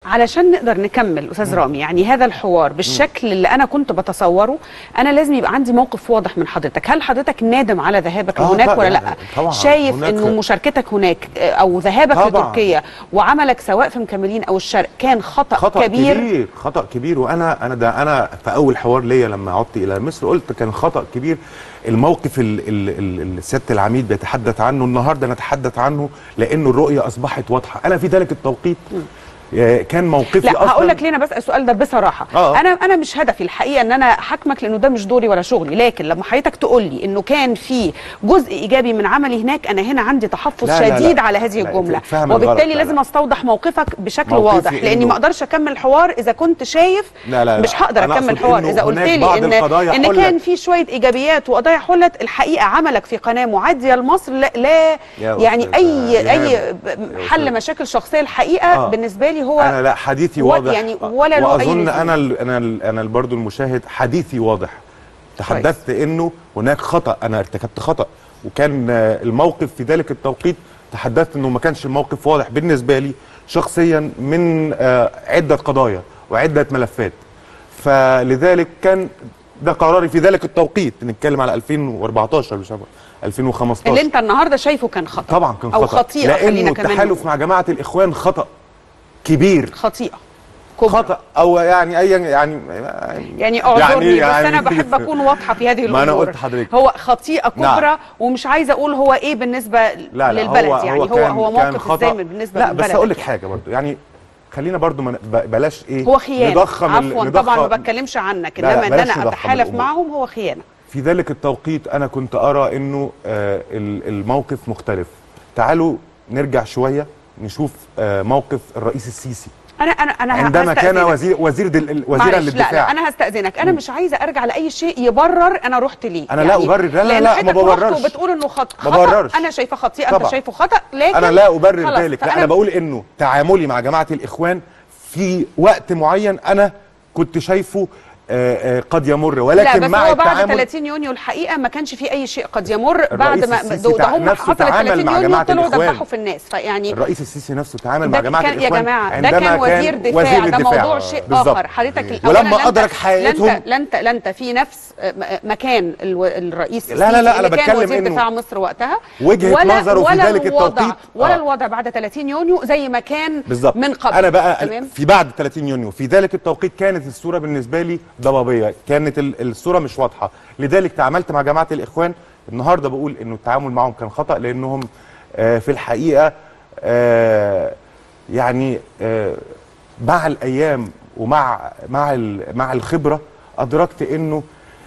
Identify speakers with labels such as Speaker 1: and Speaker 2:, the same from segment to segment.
Speaker 1: علشان نقدر نكمل استاذ رامي يعني هذا الحوار بالشكل اللي انا كنت بتصوره انا لازم يبقى عندي موقف واضح من حضرتك هل حضرتك نادم على ذهابك
Speaker 2: آه،
Speaker 1: لهناك
Speaker 2: طبعاً،
Speaker 1: ولا لا
Speaker 2: طبعاً.
Speaker 1: شايف
Speaker 2: هناك-
Speaker 1: انه مشاركتك هناك آه، او ذهابك
Speaker 2: طبعاً.
Speaker 1: لتركيا وعملك سواء في مكملين او الشرق كان خطا,
Speaker 2: خطأ
Speaker 1: كبير,
Speaker 2: كبير خطأ كبير وانا انا ده انا في اول حوار ليا لما عدت الى مصر قلت كان خطأ كبير الموقف ال- ال- ال- اللي سياده العميد بيتحدث عنه النهارده نتحدث عنه لانه الرؤيه اصبحت واضحه انا في ذلك التوقيت آه، كان موقفي
Speaker 1: لا
Speaker 2: اصلا
Speaker 1: هقول لك ليه انا بسال السؤال ده بصراحه
Speaker 2: آه.
Speaker 1: انا انا مش هدفي الحقيقه ان انا احاكمك لانه ده مش دوري ولا شغلي لكن لما حضرتك تقول لي انه كان في جزء ايجابي من عملي هناك انا هنا عندي تحفظ
Speaker 2: لا، لا، لا.
Speaker 1: شديد على هذه
Speaker 2: لا،
Speaker 1: الجمله
Speaker 2: اتفهم الغلط.
Speaker 1: وبالتالي
Speaker 2: لا،
Speaker 1: لازم
Speaker 2: لا.
Speaker 1: استوضح موقفك بشكل
Speaker 2: موقفي
Speaker 1: واضح لاني
Speaker 2: إنه-
Speaker 1: ما اقدرش اكمل الحوار اذا كنت شايف
Speaker 2: لا، لا، لا.
Speaker 1: مش هقدر
Speaker 2: أنا
Speaker 1: اكمل
Speaker 2: أقصد
Speaker 1: الحوار
Speaker 2: إنه
Speaker 1: اذا قلت
Speaker 2: هناك
Speaker 1: لي
Speaker 2: بعض
Speaker 1: ان
Speaker 2: القضايا
Speaker 1: ان
Speaker 2: حلت.
Speaker 1: كان في شويه ايجابيات وقضايا حلت الحقيقه عملك في قناه معاديه لمصر لا, لا
Speaker 2: يا
Speaker 1: يعني
Speaker 2: أستاذ
Speaker 1: اي
Speaker 2: إيهاب.
Speaker 1: اي
Speaker 2: يا
Speaker 1: حل
Speaker 2: أستاذ.
Speaker 1: مشاكل شخصيه الحقيقه
Speaker 2: آه.
Speaker 1: بالنسبه لي هو
Speaker 2: انا لا حديثي
Speaker 1: و-
Speaker 2: واضح
Speaker 1: يعني ولا له أي
Speaker 2: واظن
Speaker 1: لزوم.
Speaker 2: انا ال انا ال انا برضه المشاهد حديثي واضح تحدثت انه هناك خطا انا ارتكبت خطا وكان آه، الموقف في ذلك التوقيت تحدثت انه ما كانش الموقف واضح بالنسبه لي شخصيا من آه، عده قضايا وعده ملفات فلذلك كان ده قراري في ذلك التوقيت نتكلم على 2014 مش عارف 2015
Speaker 1: اللي انت النهارده شايفه كان خطا
Speaker 2: طبعا كان
Speaker 1: او
Speaker 2: خطا
Speaker 1: خطيئه خلينا
Speaker 2: لانه
Speaker 1: كمان
Speaker 2: التحالف
Speaker 1: نقول.
Speaker 2: مع جماعه الاخوان خطا كبير
Speaker 1: خطيئه كبرى
Speaker 2: خطا او يعني اي يعني
Speaker 1: يعني اعذرني
Speaker 2: يعني-
Speaker 1: بس انا بحب اكون واضحه في هذه الامور
Speaker 2: ما أنا قلت لحضرتك.
Speaker 1: هو خطيئه كبرى
Speaker 2: نعم.
Speaker 1: ومش عايزه اقول هو ايه بالنسبه
Speaker 2: لا لا
Speaker 1: للبلد
Speaker 2: هو
Speaker 1: يعني هو
Speaker 2: هو, كان
Speaker 1: هو
Speaker 2: كان
Speaker 1: موقف
Speaker 2: خطأ.
Speaker 1: ازاي بالنسبه
Speaker 2: لا
Speaker 1: للبلد
Speaker 2: بس اقول لك
Speaker 1: يعني.
Speaker 2: حاجه برضو يعني خلينا برضو ما ن- ب- بلاش ايه
Speaker 1: هو خيانه
Speaker 2: نضخم ال-
Speaker 1: عفوا طبعا ما
Speaker 2: نضخم-
Speaker 1: بتكلمش عنك
Speaker 2: لا، لا،
Speaker 1: انما ان
Speaker 2: بلاش
Speaker 1: انا
Speaker 2: نضخم
Speaker 1: اتحالف
Speaker 2: الأمور.
Speaker 1: معهم هو خيانه
Speaker 2: في ذلك التوقيت انا كنت ارى انه آه ال- الموقف مختلف تعالوا نرجع شويه نشوف آه موقف الرئيس السيسي
Speaker 1: انا انا انا
Speaker 2: عندما كان
Speaker 1: هستأذنك.
Speaker 2: وزير وزير دل وزيرا
Speaker 1: معلش،
Speaker 2: للدفاع
Speaker 1: لا لا انا هستاذنك انا مش عايزه ارجع لاي شيء يبرر انا رحت ليه
Speaker 2: أنا لا أبرر، لا، لا،
Speaker 1: لأن
Speaker 2: لا،
Speaker 1: حضرتك
Speaker 2: ما ببررش.
Speaker 1: رحت وبتقول انه خط
Speaker 2: ما
Speaker 1: خطا
Speaker 2: ببررش.
Speaker 1: انا شايفه خطيئه انت
Speaker 2: طبعا.
Speaker 1: شايفه خطا لكن
Speaker 2: انا لا ابرر
Speaker 1: خلاص،
Speaker 2: ذلك لا
Speaker 1: فأنا
Speaker 2: انا بقول انه تعاملي مع جماعه الاخوان في وقت معين انا كنت شايفه آه، آه، قد يمر
Speaker 1: لا
Speaker 2: ولكن
Speaker 1: بس
Speaker 2: مع
Speaker 1: هو بعد
Speaker 2: التعامل
Speaker 1: 30 يونيو الحقيقه ما كانش في اي شيء قد يمر بعد
Speaker 2: الرئيس
Speaker 1: ما
Speaker 2: السيسي
Speaker 1: ده, ده
Speaker 2: تع-
Speaker 1: هم
Speaker 2: نفسه
Speaker 1: حصل
Speaker 2: تعامل
Speaker 1: 30
Speaker 2: مع
Speaker 1: يونيو
Speaker 2: جماعة
Speaker 1: طلعوا
Speaker 2: الإخوان.
Speaker 1: دبحوا في الناس فيعني
Speaker 2: الرئيس السيسي نفسه تعامل
Speaker 1: ده
Speaker 2: مع جماعه
Speaker 1: كان يا
Speaker 2: الاخوان
Speaker 1: جماعه ده
Speaker 2: عندما
Speaker 1: كان وزير دفاع
Speaker 2: وزير
Speaker 1: ده
Speaker 2: الدفاع.
Speaker 1: موضوع شيء
Speaker 2: بالظبط.
Speaker 1: اخر حضرتك
Speaker 2: ولما
Speaker 1: أولاً لا أنت-
Speaker 2: أدرك حقيقتهم-
Speaker 1: لا انت لا انت لا انت في نفس م- مكان الو- الرئيس
Speaker 2: لا، لا، لا،
Speaker 1: السيسي
Speaker 2: أنا
Speaker 1: اللي كان
Speaker 2: بتكلم
Speaker 1: وزير
Speaker 2: إنه
Speaker 1: دفاع مصر وقتها
Speaker 2: وجهة
Speaker 1: ولا
Speaker 2: نظره في
Speaker 1: ولا
Speaker 2: ذلك
Speaker 1: الوضع
Speaker 2: التوقيت.
Speaker 1: ولا
Speaker 2: آه.
Speaker 1: الوضع بعد 30 يونيو زي ما كان
Speaker 2: بالظبط
Speaker 1: من قبل
Speaker 2: انا بقى
Speaker 1: تمام
Speaker 2: في بعد 30 يونيو في ذلك التوقيت كانت الصوره بالنسبه لي ضبابيه كانت ال- الصوره مش واضحه لذلك تعاملت مع جماعه الاخوان النهارده بقول انه التعامل معهم كان خطا لانهم آه، في الحقيقه آه، يعني آه، مع الايام ومع مع ال- مع الخبره ادركت انه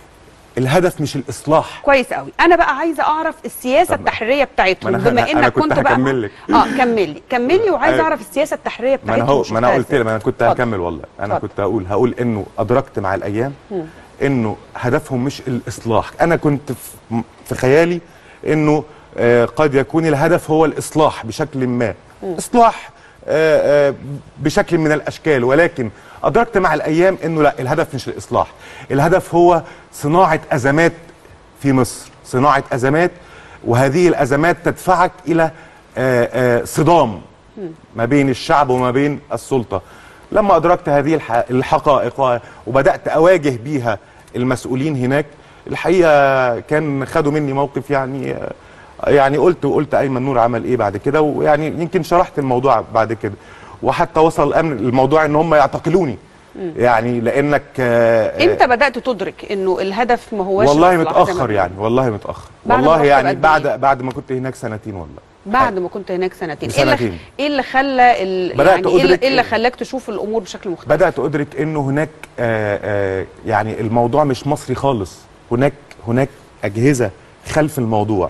Speaker 2: الهدف مش الاصلاح
Speaker 1: كويس قوي انا بقى عايزه اعرف السياسه
Speaker 2: طب-
Speaker 1: التحريريه بتاعتهم
Speaker 2: ما أنا-
Speaker 1: بما
Speaker 2: أنا-
Speaker 1: انك
Speaker 2: أنا كنت
Speaker 1: كنت بقى
Speaker 2: هكمل لك.
Speaker 1: اه كملي كملي وعايزه
Speaker 2: أيوة.
Speaker 1: اعرف السياسه التحريريه
Speaker 2: ما
Speaker 1: بتاعتهم
Speaker 2: انا هو ما انا
Speaker 1: شفتها
Speaker 2: قلت
Speaker 1: إزاي.
Speaker 2: لك ما انا كنت
Speaker 1: اتفضل.
Speaker 2: هكمل والله انا
Speaker 1: اتفضل.
Speaker 2: كنت هقول هقول انه ادركت مع الايام انه هدفهم مش الاصلاح انا كنت في- في خيالي انه آه، قد يكون الهدف هو الاصلاح بشكل ما اصلاح آه، آه، بشكل من الاشكال ولكن ادركت مع الايام انه لا الهدف مش الاصلاح الهدف هو صناعه ازمات في مصر صناعه ازمات وهذه الازمات تدفعك الى آه، آه، صدام ما بين الشعب وما بين السلطه لما ادركت هذه الح- الحقائق و- وبدات اواجه بيها المسؤولين هناك الحقيقه كان خدوا مني موقف يعني آه، يعني قلت وقلت ايمن نور عمل ايه بعد كده ويعني يمكن شرحت الموضوع بعد كده وحتى وصل الامر الموضوع ان هم يعتقلوني يعني لانك آه، آه،
Speaker 1: امتى بدات تدرك انه الهدف ما هوش
Speaker 2: والله
Speaker 1: الإصلاح زي ما
Speaker 2: متاخر
Speaker 1: بيقولوا؟
Speaker 2: يعني والله متاخر
Speaker 1: بعد ما
Speaker 2: والله
Speaker 1: رحت
Speaker 2: يعني
Speaker 1: بقد
Speaker 2: بعد
Speaker 1: إيه؟
Speaker 2: بعد ما كنت هناك سنتين والله
Speaker 1: بعد ما كنت هناك سنتين ايه اللي
Speaker 2: سنتين.
Speaker 1: ايه اللي خلى ال...
Speaker 2: بدأت
Speaker 1: يعني ايه اللي,
Speaker 2: أدرك-
Speaker 1: إيه اللي خلاك تشوف الامور بشكل مختلف
Speaker 2: بدات ادرك انه هناك آه آه يعني الموضوع مش مصري خالص هناك هناك اجهزه خلف الموضوع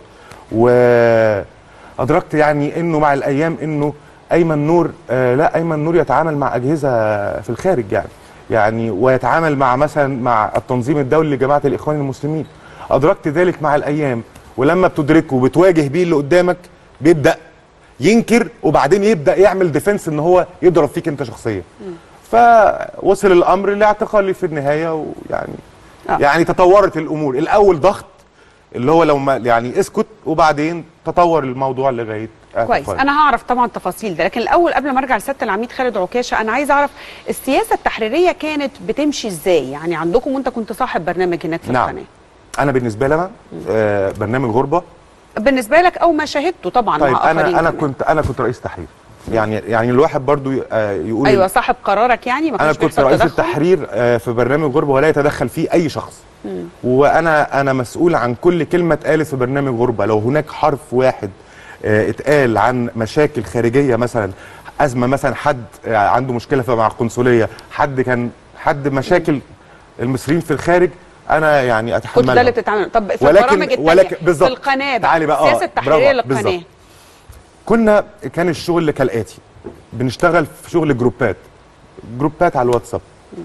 Speaker 2: وادركت يعني انه مع الايام انه ايمن نور آه لا ايمن نور يتعامل مع اجهزه في الخارج يعني يعني ويتعامل مع مثلا مع التنظيم الدولي لجماعه الاخوان المسلمين ادركت ذلك مع الايام ولما بتدركه وبتواجه بيه اللي قدامك بيبدا ينكر وبعدين يبدا يعمل ديفنس ان هو يضرب فيك انت شخصيا فوصل الامر لاعتقالي في النهايه ويعني
Speaker 1: آه.
Speaker 2: يعني تطورت الامور الاول ضغط اللي هو لو ما يعني اسكت وبعدين تطور الموضوع لغايه
Speaker 1: كويس
Speaker 2: اعتقادي.
Speaker 1: انا هعرف طبعا تفاصيل ده لكن الاول قبل ما ارجع لسياده العميد خالد عكاشه انا عايز اعرف السياسه التحريريه كانت بتمشي ازاي يعني عندكم وانت كنت صاحب برنامج هناك في
Speaker 2: نعم
Speaker 1: القناه
Speaker 2: انا بالنسبه لي انا آه برنامج غربه
Speaker 1: بالنسبه لك او ما شاهدته طبعا
Speaker 2: طيب
Speaker 1: مع
Speaker 2: انا
Speaker 1: آخرين
Speaker 2: انا
Speaker 1: كمان.
Speaker 2: كنت انا كنت رئيس تحرير يعني يعني الواحد برضو آه يقول
Speaker 1: ايوه صاحب قرارك يعني ما
Speaker 2: انا
Speaker 1: كانش
Speaker 2: كنت
Speaker 1: بيحصل
Speaker 2: رئيس
Speaker 1: تدخل؟
Speaker 2: التحرير آه، في برنامج غربه ولا يتدخل فيه اي شخص وانا انا مسؤول عن كل كلمه اتقالت في برنامج غربه لو هناك حرف واحد آه، اتقال عن مشاكل خارجيه مثلا ازمه مثلا حد آه، عنده مشكله في- مع القنصليه حد كان حد مشاكل المصريين في الخارج انا يعني
Speaker 1: كنت
Speaker 2: اتحملها
Speaker 1: ده اللي بتتعامل طب في
Speaker 2: ولكن-
Speaker 1: البرامج التانية
Speaker 2: ولكن- بالظبط.
Speaker 1: في القناه
Speaker 2: تعالي بقى، آه،
Speaker 1: السياسه التحريريه
Speaker 2: برافو،
Speaker 1: للقناه
Speaker 2: بالظبط. كنا كان الشغل كالاتي بنشتغل في شغل جروبات جروبات على الواتساب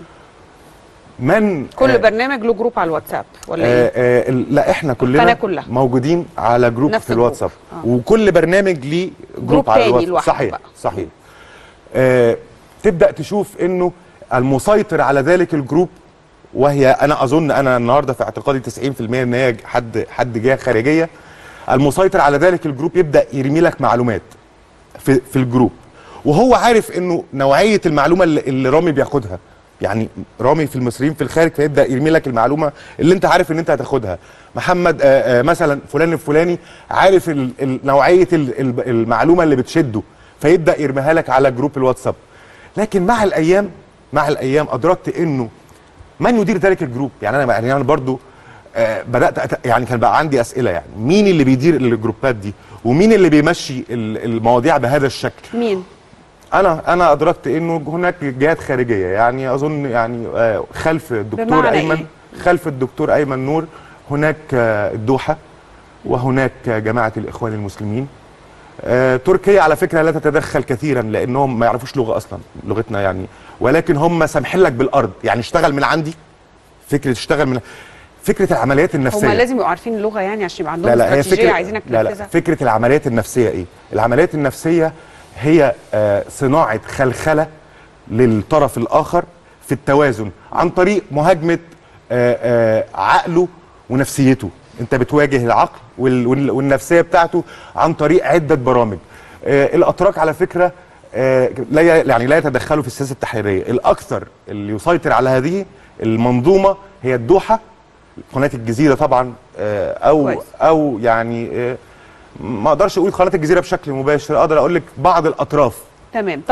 Speaker 2: من
Speaker 1: كل
Speaker 2: آه،
Speaker 1: برنامج له جروب على الواتساب ولا ايه
Speaker 2: آه آه ال- لا احنا كلنا
Speaker 1: القناة كلها.
Speaker 2: موجودين على جروب
Speaker 1: نفس
Speaker 2: في
Speaker 1: الجروب.
Speaker 2: الواتساب
Speaker 1: آه.
Speaker 2: وكل برنامج ليه جروب,
Speaker 1: جروب
Speaker 2: على
Speaker 1: تاني
Speaker 2: الواتساب
Speaker 1: لوحده
Speaker 2: صحيح
Speaker 1: بقى.
Speaker 2: صحيح آه تبدا تشوف انه المسيطر على ذلك الجروب وهي انا اظن انا النهارده في اعتقادي 90% ان هي حد حد جهه خارجيه المسيطر على ذلك الجروب يبدا يرمي لك معلومات في في الجروب وهو عارف انه نوعيه المعلومه اللي, اللي رامي بياخدها يعني رامي في المصريين في الخارج فيبدا يرمي لك المعلومه اللي انت عارف ان انت هتاخدها محمد آآ آآ مثلا فلان الفلاني عارف ال ال نوعيه ال ال المعلومه اللي بتشده فيبدا يرميها لك على جروب الواتساب لكن مع الايام مع الايام ادركت انه من يدير ذلك الجروب يعني انا يعني انا برضو آه بدات أت... يعني كان بقى عندي اسئله يعني مين اللي بيدير الجروبات دي ومين اللي بيمشي ال- المواضيع بهذا الشكل
Speaker 1: مين
Speaker 2: انا انا ادركت انه هناك جهات خارجيه يعني اظن يعني آه، خلف الدكتور
Speaker 1: بمعنى
Speaker 2: ايمن
Speaker 1: إيه؟
Speaker 2: خلف الدكتور ايمن نور هناك آه، الدوحه وهناك آه، جماعه الاخوان المسلمين آه، تركيا على فكره لا تتدخل كثيرا لانهم ما يعرفوش لغه اصلا لغتنا يعني ولكن هم سامحين لك بالارض يعني اشتغل من عندي فكره اشتغل من فكره العمليات النفسيه
Speaker 1: هما لازم يبقوا عارفين اللغه يعني عشان يبقى عندهم
Speaker 2: لا لا هي
Speaker 1: استراتيجيه
Speaker 2: فكرة
Speaker 1: عايزينك
Speaker 2: لا لا
Speaker 1: تنفذها
Speaker 2: فكرة العمليات النفسية ايه؟ العمليات النفسية هي آه صناعة خلخلة للطرف الآخر في التوازن عن طريق مهاجمة آه آه عقله ونفسيته انت بتواجه العقل وال- وال- والنفسية بتاعته عن طريق عدة برامج آه الأتراك على فكرة آه لا ي- يعني لا يتدخلوا في السياسة التحريرية الأكثر اللي يسيطر على هذه المنظومة هي الدوحة قناه الجزيره طبعا آه، او
Speaker 1: كويس.
Speaker 2: او يعني آه، ما اقدرش اقول قناه الجزيره بشكل مباشر اقدر اقول لك بعض الاطراف
Speaker 1: تمام